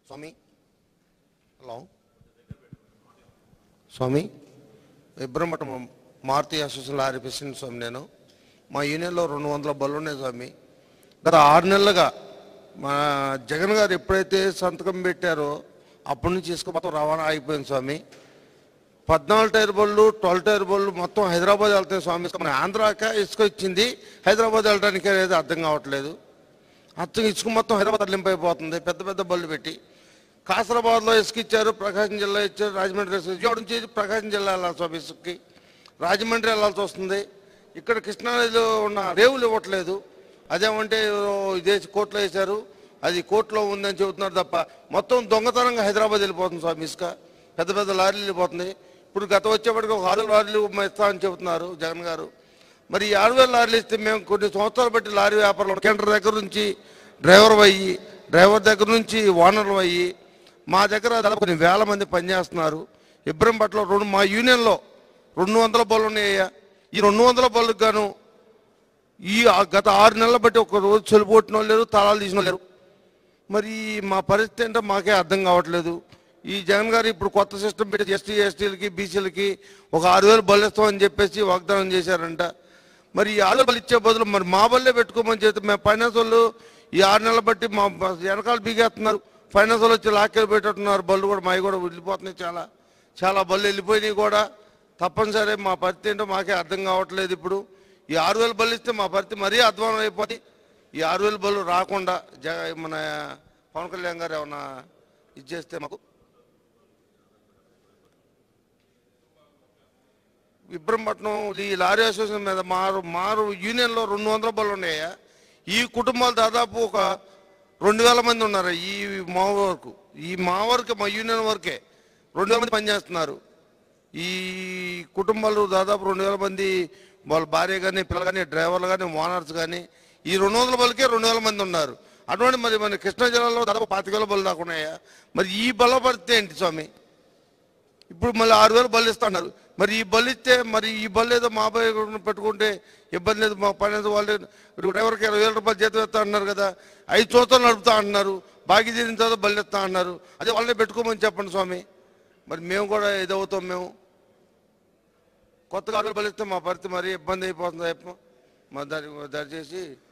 స్వామి hello స్వామి ఇబ్రహ్మటం Maruthi association lorry president స్వామి నేను మా యూనియన్లో రెండు వందల బళ్ళు ఉన్నాయి స్వామి గత ఆరు నెలలుగా మా జగన్ గారు ఎప్పుడైతే సంతకం పెట్టారో అప్పటి నుంచి ఇసుక మొత్తం రవాణా అయిపోయింది స్వామి పద్నాలుగు టైర్ బళ్ళు ట్వెల్వ్ టైర్ బళ్ళు మొత్తం హైదరాబాద్ వెళ్తాయి స్వామి మన ఆంధ్రాక ఇసుక ఇచ్చింది హైదరాబాద్ వెళ్ళడానికి అనేది అర్థం కావట్లేదు అచ్చం ఇసుక మొత్తం హైదరాబాద్ లింపైపోతుంది పెద్ద పెద్ద బళ్ళు పెట్టి కాసరాబాద్లో ఇసుక ఇచ్చారు ప్రకాశం జిల్లా ఇచ్చారు రాజమండ్రి ఇసుక విజయవాడ నుంచి ప్రకాశం జిల్లా వెళ్ళాలి స్వామి ఇసుకకి రాజమండ్రి వెళ్ళాల్సి వస్తుంది ఇక్కడ కృష్ణానదిలో ఉన్న రేవులు ఇవ్వట్లేదు అదేమంటే ఎవరో ఇదే కోర్టులో వేశారు అది కోర్టులో ఉందని చెబుతున్నారు తప్ప మొత్తం దొంగతనంగా హైదరాబాద్ వెళ్ళిపోతుంది స్వామి ఇసుక పెద్ద పెద్ద లారీలు వెళ్ళిపోతుంది ఇప్పుడు గత వచ్చేప్పటికి ఒక ఆరు లారీలు ఇస్తామని చెబుతున్నారు జగన్ గారు మరి ఈ ఆరు వేల లారీలు ఇస్తే మేము కొన్ని సంవత్సరాలు బట్టి లారీ వ్యాపారంలో సెంటర్ దగ్గర నుంచి డ్రైవర్ అయ్యి డ్రైవర్ దగ్గర నుంచి ఓనర్లు అయ్యి మా దగ్గర దాదాపు కొన్ని వేల మంది పనిచేస్తున్నారు ఇబ్రహంపట్ల రెండు మా యూనియన్లో రెండు వందల బళ్ళు ఉన్నాయ్యా ఈ రెండు వందల బళ్ళకు గాను ఈ ఆ- గత ఆరు నెలల బట్టి ఒక రోజు చెలిపోటిన వాళ్ళు లేరు తాళాలు తీసిన వాళ్ళు లేరు మరి మా పరిస్థితి ఏంటో మాకే అర్థం కావట్లేదు ఈ జగన్ గారు ఇప్పుడు కొత్త సిస్టమ్ పెట్టి ఎస్టీ ఎస్టీలకి బీసీలకి ఒక ఆరు వేలు బళ్ళు ఇస్తామని చెప్పేసి వాగ్దానం చేశారంట మరి ఈ ఆరు వేలు బళ్ళు ఇచ్చే బదులు మరి మా బల్లే పెట్టుకోమని చెప్తే మేము ఫైనాన్స్ వాళ్ళు ఈ ఆరు నెలలు బట్టి మా బ- వెనకాల బీగేస్తున్నారు ఫైనాన్స్ వాళ్ళు వచ్చి లాక్కెళ్ళి పెట్టేట్టున్నారు బళ్ళు కూడా మావి కూడా వెళ్ళిపోతున్నాయి చాలా చాలా బళ్ళు వెళ్ళిపోయినాయి కూడా తప్పనిసరి మా పరిస్థితి ఏంటో మాకే అర్థం కావట్లేదు ఇప్పుడు ఈ ఆరు వేలు బళ్ళు ఇస్తే మా పరిస్థితి మరీ అధ్వానం అయిపోతుంది ఈ ఆరు వేలు బళ్ళు రాకుండా జగ మన పవన్ కళ్యాణ్ గారు ఏమన్నా ఇచ్చేస్తే మాకు ఇబ్రహంపట్నం ఈ లారీ అసోసియేషన్ మీద మారు మారు యూనియన్లో రెండు వందల బళ్ళు ఉన్నాయా ఈ కుటుంబాలు దాదాపు ఒక రెండు వేల మంది ఉన్నారు ఈ మా వరకు ఈ మా వరకే మా యూనియన్ వరకే రెండు వేల మంది పనిచేస్తున్నారు ఈ కుటుంబాలు దాదాపు రెండు వేల మంది వాళ్ళ భార్య కానీ పిల్లలు కానీ డ్రైవర్లు కానీ ఓనర్స్ కానీ ఈ రెండు వందల బలకే రెండు వేల మంది ఉన్నారు అటువంటి మరి మన కృష్ణా జిల్లాలో దాదాపు పాతిక వేల బలు దాకా ఉన్నాయా మరి ఈ బల పరిస్థితి ఏంటి స్వామి ఇప్పుడు మళ్ళీ ఆరు వేలు బళ్ళు ఇస్తున్నారు మరి ఈ బళ్ళు ఇస్తే మరి ఈ బళ్ళు ఏదో మా అబ్బాయి పెట్టుకుంటే ఇబ్బంది లేదు మా పని ఏదో వాళ్ళు ఇప్పుడు డ్రైవర్కి ఇరవై వేల రూపాయలు జీతం ఇస్తా అన్నారు కదా ఐదు సంవత్సరాలు నడుపుతా అంటున్నారు బాకీ తీరిన తర్వాత బళ్ళు ఇస్తా అన్నారు అదే వాళ్ళనే పెట్టుకోమని చెప్పండి స్వామి మరి మేము కూడా ఇదవుతాం మేము కొత్తగా ఆరు వేలు బలిస్తే మా పరిస్థితి మరీ ఇబ్బంది అయిపోతుంది అయ్యప్ప. మా దాని దయచేసి